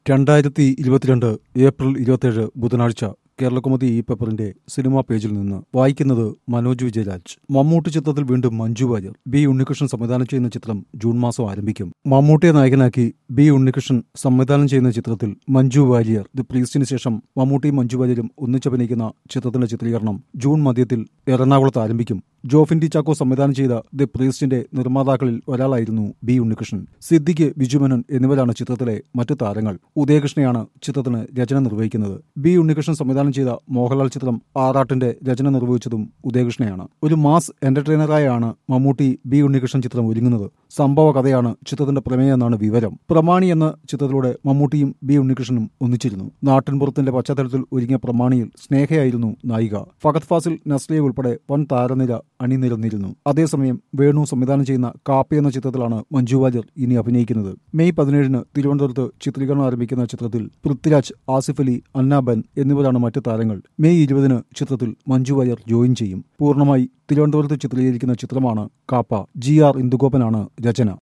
രണ്ടായിരത്തി ഇരുപത്തിരണ്ട് ഏപ്രിൽ ഇരുപത്തിയേഴ് ബുധനാഴ്ച കേരളകുമതി ഈ പേപ്പറിന്റെ സിനിമാ പേജിൽ നിന്ന് വായിക്കുന്നത് മനോജ് വിജയരാജ് മമ്മൂട്ടി ചിത്രത്തിൽ വീണ്ടും മഞ്ജു വാര്യർ ബി ഉണ്ണികൃഷ്ണൻ സംവിധാനം ചെയ്യുന്ന ചിത്രം ജൂൺ മാസം ആരംഭിക്കും മമ്മൂട്ടിയെ നായകനാക്കി ബി ഉണ്ണികൃഷ്ണൻ സംവിധാനം ചെയ്യുന്ന ചിത്രത്തിൽ മഞ്ജു വാര്യർ ദി പ്രീസ്റ്റിന് ശേഷം മമ്മൂട്ടിയും മഞ്ജു വാര്യരും ഒന്നിച്ചഭിനയിക്കുന്ന ചിത്രത്തിന്റെ ചിത്രീകരണം ജൂൺ മധ്യത്തിൽ എറണാകുളത്ത് ആരംഭിക്കും ജോഫിൻ ടി ചാക്കോ സംവിധാനം ചെയ്ത ദി പ്രീസ്റ്റിന്റെ നിർമ്മാതാക്കളിൽ ഒരാളായിരുന്നു ബി ഉണ്ണികൃഷ്ണൻ സിദ്ദിഖ് ബിജുമനൻ എന്നിവരാണ് ചിത്രത്തിലെ മറ്റു താരങ്ങൾ ഉദയകൃഷ്ണയാണ് ചിത്രത്തിന് രചന നിർവഹിക്കുന്നത് ബി ഉണ്ണികൃഷ്ണൻ സംവിധാനം ചെയ്ത മോഹൻലാൽ ചിത്രം ആറാട്ടിന്റെ രചന നിർവഹിച്ചതും ഉദയകൃഷ്ണയാണ് ഒരു മാസ് എന്റർടൈനറായാണ് മമ്മൂട്ടി ബി ഉണ്ണികൃഷ്ണൻ ചിത്രം ഒരുങ്ങുന്നത് സംഭവ കഥയാണ് ചിത്രത്തിന്റെ പ്രമേയം എന്നാണ് വിവരം പ്രമാണി എന്ന ചിത്രത്തിലൂടെ മമ്മൂട്ടിയും ബി ഉണ്ണികൃഷ്ണനും ഒന്നിച്ചിരുന്നു നാട്ടിൻപുറത്തിന്റെ പശ്ചാത്തലത്തിൽ ഒരുങ്ങിയ പ്രമാണിയിൽ സ്നേഹയായിരുന്നു നായിക ഫഹദ് ഫാസിൽ നസ്ലിയ ഉൾപ്പെടെ വൻ താരനിര അണിനിരന്നിരുന്നു അതേസമയം വേണു സംവിധാനം ചെയ്യുന്ന കാപ്പി എന്ന ചിത്രത്തിലാണ് മഞ്ജു വാര്യർ ഇനി അഭിനയിക്കുന്നത് മെയ് പതിനേഴിന് തിരുവനന്തപുരത്ത് ചിത്രീകരണം ആരംഭിക്കുന്ന ചിത്രത്തിൽ പൃഥ്വിരാജ് ആസിഫ് അലി അന്നാബൻ എന്നിവരാണ് മറ്റ് താരങ്ങൾ മെയ് ഇരുപതിന് ചിത്രത്തിൽ മഞ്ജു വാര്യർ ജോയിൻ ചെയ്യും പൂർണ്ണമായി തിരുവനന്തപുരത്ത് ചിത്രീകരിക്കുന്ന ചിത്രമാണ് കാപ്പ ജി ആർ ഇന്ദുഗോപനാണ് രചന